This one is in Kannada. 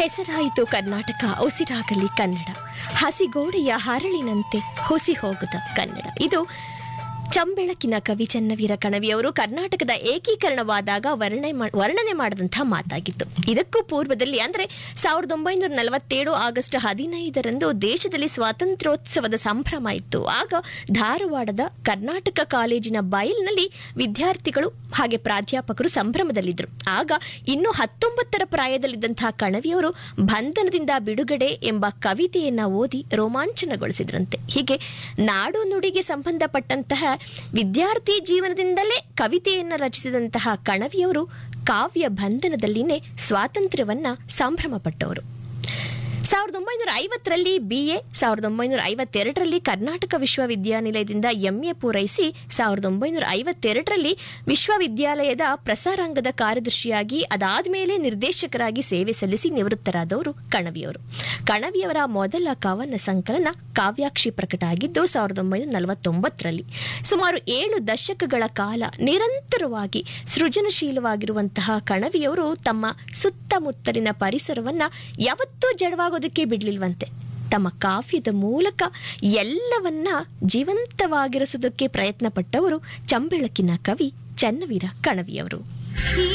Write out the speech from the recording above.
ಹೆಸರಾಯಿತು ಕರ್ನಾಟಕ ಉಸಿರಾಗಲಿ ಕನ್ನಡ ಹಸಿಗೋಡೆಯ ಹರಳಿನಂತೆ ಹುಸಿ ಹೋಗದ ಕನ್ನಡ ಇದು ಚಂಬೆಳಕಿನ ಕವಿ ಚನ್ನವೀರ ಕಣವಿಯವರು ಕರ್ನಾಟಕದ ಏಕೀಕರಣವಾದಾಗ ವರ್ಣನೆ ಮಾ- ವರ್ಣನೆ ಮಾಡಿದಂತಹ ಮಾತಾಗಿತ್ತು ಇದಕ್ಕೂ ಪೂರ್ವದಲ್ಲಿ ಅಂದ್ರೆ ಸಾವಿರದ ಒಂಬೈನೂರ ನಲವತ್ತೇಳು ಆಗಸ್ಟ್ ಹದಿನೈದರಂದು ದೇಶದಲ್ಲಿ ಸ್ವಾತಂತ್ರ್ಯೋತ್ಸವದ ಸಂಭ್ರಮ ಇತ್ತು ಆಗ ಧಾರವಾಡದ ಕರ್ನಾಟಕ ಕಾಲೇಜಿನ ಬಯಲಿನಲ್ಲಿ ವಿದ್ಯಾರ್ಥಿಗಳು ಹಾಗೆ ಪ್ರಾಧ್ಯಾಪಕರು ಸಂಭ್ರಮದಲ್ಲಿದ್ದರು ಆಗ ಇನ್ನು ಹತ್ತೊಂಬತ್ತರ ಪ್ರಾಯದಲ್ಲಿದ್ದಂತಹ ಕಣವಿಯವರು ಬಂಧನದಿಂದ ಬಿಡುಗಡೆ ಎಂಬ ಕವಿತೆಯನ್ನ ಓದಿ ರೋಮಾಂಚನಗೊಳಿಸಿದ್ರಂತೆ ಹೀಗೆ ನಾಡು ನುಡಿಗೆ ಸಂಬಂಧಪಟ್ಟಂತಹ ವಿದ್ಯಾರ್ಥಿ ಜೀವನದಿಂದಲೇ ಕವಿತೆಯನ್ನ ರಚಿಸಿದಂತಹ ಕಣವಿಯವರು ಕಾವ್ಯ ಬಂಧನದಲ್ಲಿನೇ ಸ್ವಾತಂತ್ರ್ಯವನ್ನ ಸಂಭ್ರಮ ಪಟ್ಟವರು ಸಾವಿರದ ಒಂಬೈನೂರ ಐವತ್ತರಲ್ಲಿ ಬಿಎ ಸಾವಿರದ ಒಂಬೈನೂರ ಐವತ್ತೆರಡರಲ್ಲಿ ಕರ್ನಾಟಕ ವಿಶ್ವವಿದ್ಯಾನಿಲಯದಿಂದ ಎಂಎ ಪೂರೈಸಿ ಸಾವಿರದ ಒಂಬೈನೂರ ಐವತ್ತೆರಡರಲ್ಲಿ ವಿಶ್ವವಿದ್ಯಾಲಯದ ಪ್ರಸಾರಾಂಗದ ಕಾರ್ಯದರ್ಶಿಯಾಗಿ ಅದಾದ್ಮೇಲೆ ನಿರ್ದೇಶಕರಾಗಿ ಸೇವೆ ಸಲ್ಲಿಸಿ ನಿವೃತ್ತರಾದವರು ಕಣವಿಯವರು ಕಣವಿಯವರ ಮೊದಲ ಕವನ ಸಂಕಲನ ಕಾವ್ಯಾಕ್ಷಿ ಪ್ರಕಟ ಆಗಿದ್ದು ಸಾವಿರದ ಒಂಬೈನೂರ ನಲವತ್ತೊಂಬತ್ತರಲ್ಲಿ ಸುಮಾರು ಏಳು ದಶಕಗಳ ಕಾಲ ನಿರಂತರವಾಗಿ ಸೃಜನಶೀಲವಾಗಿರುವಂತಹ ಕಣವಿಯವರು ತಮ್ಮ ಸುತ್ತಮುತ್ತಲಿನ ಪರಿಸರವನ್ನ ಯಾವತ್ತೂ ಜಡವಾಗೋದಕ್ಕೆ ಬಿಡ್ಲಿಲ್ವಂತೆ ತಮ್ಮ ಕಾವ್ಯದ ಮೂಲಕ ಎಲ್ಲವನ್ನ ಜೀವಂತವಾಗಿರಿಸೋದಕ್ಕೆ ಪ್ರಯತ್ನ ಪಟ್ಟವರು ಚಂಬೆಳಕಿನ ಕವಿ ಚನ್ನವೀರ ಕಣವಿಯವರು